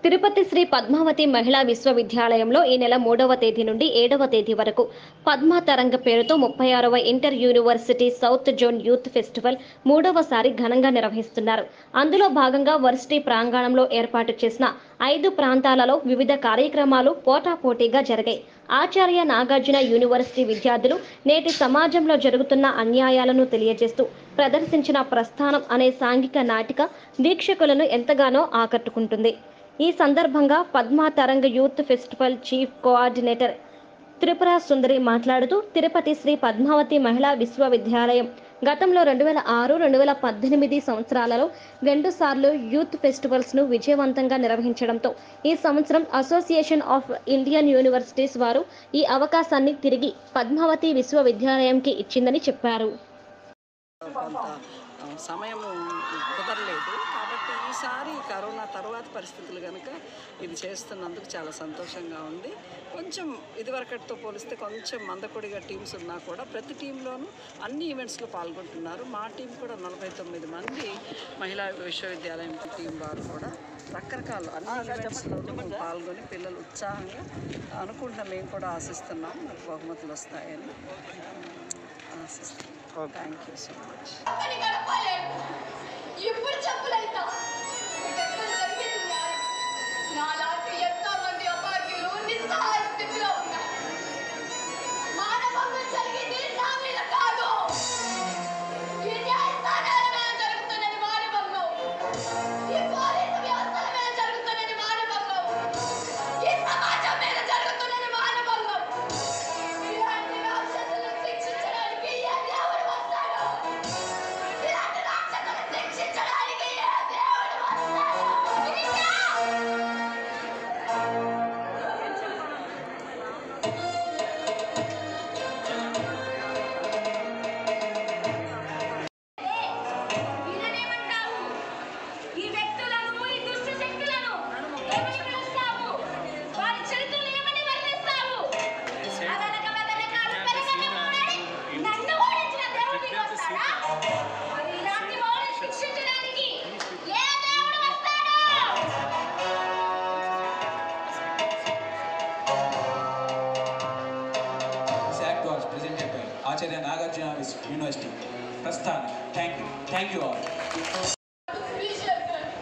తిరుపతి శ్రీ పద్మావతి మహిళా విశ్వవిద్యాలయంలో ఈ నెల మూడవ తేదీ నుండి ఏడవ తేదీ వరకు పద్మా తరంగ పేరుతో ముప్పై ఆరవ inter university south zone youth festival మూడవసారి ఘనంగా నిర్వహిస్తున్నారు అందులో భాగంగా వర్సిటీ ప్రాంగణంలో ఏర్పాటు చేసిన ఐదు ప్రాంతాలలో వివిధ కార్యక్రమాలు పోటాపోటీగా జరిగాయి ఆచార్య నాగార్జున యూనివర్సిటీ విద్యార్థులు నేటి సమాజంలో జరుగుతున్న అన్యాయాలను తెలియజేస్తూ ప్రదర్శించిన ప్రస్థానం అనే సాంఘిక నాటిక వీక్షకులను ఎంతగానో ఆకట్టుకుంటుంది ఈ సందర్భంగా Padma Taranga youth festival chief coordinator Tripura Sundari మాట్లాడుతూ తిరుపతి శ్రీ పద్మావతి మహిళా విశ్వవిద్యాలయం గతంలో రెండు వేల ఆరు రెండు వేల పద్దెనిమిది సంవత్సరాలలో రెండు సార్లు యూత్ ఫెస్టివల్స్ ను విజయవంతంగా నిర్వహించడంతో ఈ సంవత్సరం అసోసియేషన్ ఆఫ్ ఇండియన్ యూనివర్సిటీస్ వారు ఈ అవకాశాన్ని తిరిగి పద్మావతి విశ్వవిద్యాలయంకి ఇచ్చిందని చెప్పారు కొంత ఆ, సమయము కుదరలేదు కాబట్టి ఈసారి కరోనా తర్వాత పరిస్థితులు కనుక ఇది చేస్తున్నందుకు చాలా సంతోషంగా ఉంది కొంచెం ఇదివరకటితో పోలిస్తే కొంచెం మందకొడిగా టీమ్స్ ఉన్నా కూడా ప్రతి టీంలోనూ అన్ని ఈవెంట్స్లో పాల్గొంటున్నారు మా టీం కూడా నలభై తొమ్మిది మంది మహిళా విశ్వవిద్యాలయం టీం వారు కూడా రకరకాల అన్ని ఈవెంట్స్లోనూ పాల్గొని పిల్లలు ఉత్సాహంగా అనుకుంటున్నాం మేము కూడా ఆశిస్తున్నాం మాకు బహుమతులు వస్తాయని ఆశిస్తున్నాం థ్యాంక్ యూ సో మచ్ అని గడపలేడు ఇప్పుడు చెప్పులైతా ఇటెక్కడ జరిగేది న్యాయం నాలాంటి ఎంతో మంది అభాగ్యులు నిస్సహాయ స్థితిలో ఉన్నారు మానభంగం జరిగింది నా మీద కాదు ఈ న్యాయస్థానాల మీద జరుగుతున్నది మానభంగం ఈ పోలీసు వ్యవస్థల మీద జరుగుతున్నది మానభంగం ఈ సమాజం మీద జరుగుతున్నది మానభంగం ఇలాంటి రాక్షసులను శిక్షించడానికి ఏ దేవుడు వస్తాడు ఇలాంటి రాక్షసులను శిక్షించడానికి ఏ దేవుడు వస్తాడు వినియా! వీళ్ళనేమంటావు? ఈ వ్యక్తులను, ఈ దుష్ట శక్తులను ఏమని పిలుస్తావు? వారి చరిత్రను ఏమని వర్ణిస్తావు? అదనక బదనక అలుపెరగని మూడని నన్ను ఓడించిన దేవుడు నీకు వస్తాడా? మరి ఇలాంటి వారిని శిక్షించడానికి ఏ దేవుడు వస్తాడు? This act was presented by Acharya Nagarjuna University. Prasthana. Thank you. Thank you all. విషయం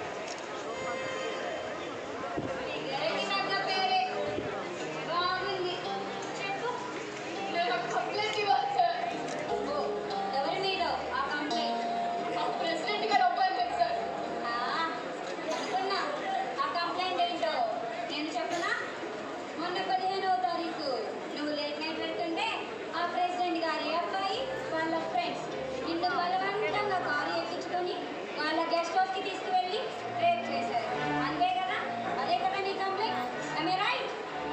జరిగినంత పేరే బాగుంది చెప్పు నేను కంప్లైంట్ ఇవ్వాలి సార్ ఎవరి మీద ఆ కంప్లైంట్ ప్రెసిడెంట్ గారు అపాయింట్మెంట్ సార్ అనుకున్నా ఆ కంప్లైంట్ ఏంటో నేను చెప్పనా మొన్న పదిహేనవ తారీఖు నువ్వు లేట్ నైట్ వెళ్తుంటే ఆ ప్రెసిడెంట్ గారి అబ్బాయి వాళ్ళ ఫ్రెండ్స్ నిన్ను బలవంతంగా కారు ఎక్కించుకొని వాళ్ళ గెస్ట్ హౌస్కి తీసుకువెళ్ళి రేప్ చేశారు అంతే కదా అదే కదా నీ కంప్లైంట్ ఐ రైట్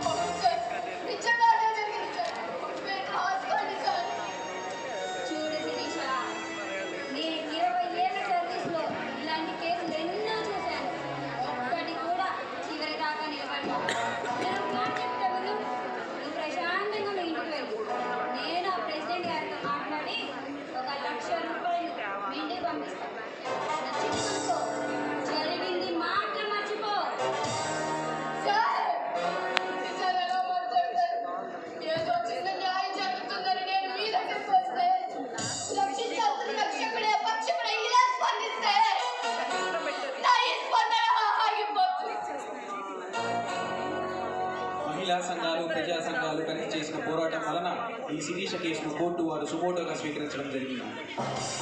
చూడు శిరీష నేను ఇరవై ఏళ్ళ సర్వీస్లో ఇలాంటి కేసులు ఎన్నో చూశాను ఒక్కటి కూడా చివరి దాకా నిలబడ్డా నేను ఒక మాట చెప్తా విను నువ్వు ప్రశాంతంగా మీ ఇంటికి వెళ్ళు నేను ఆ ప్రెసిడెంట్ గారితో మాట్లాడి ఒక లక్ష రూపాయలు మీ ఇంటికి పంపిస్తాను నచ్చిందనుకో జరిగింది మాత్రం మర్చిపో ఏదో చిన్న న్యాయం జరుగుతుందని నేను మీ దగ్గరికి వస్తే రక్షించాల్సిన రక్షకుడే పక్షకుడే ఇలా స్పందిస్తే నా ఈ స్పందన ఆగిపోతుంది మహిళా సంఘాలు ప్రజా సంఘాలు కలిసి చేసిన పోరాటం వలన ఈ శిరీష కేసును కోర్టు వారు సుమోటోగా స్వీకరించడం జరిగింది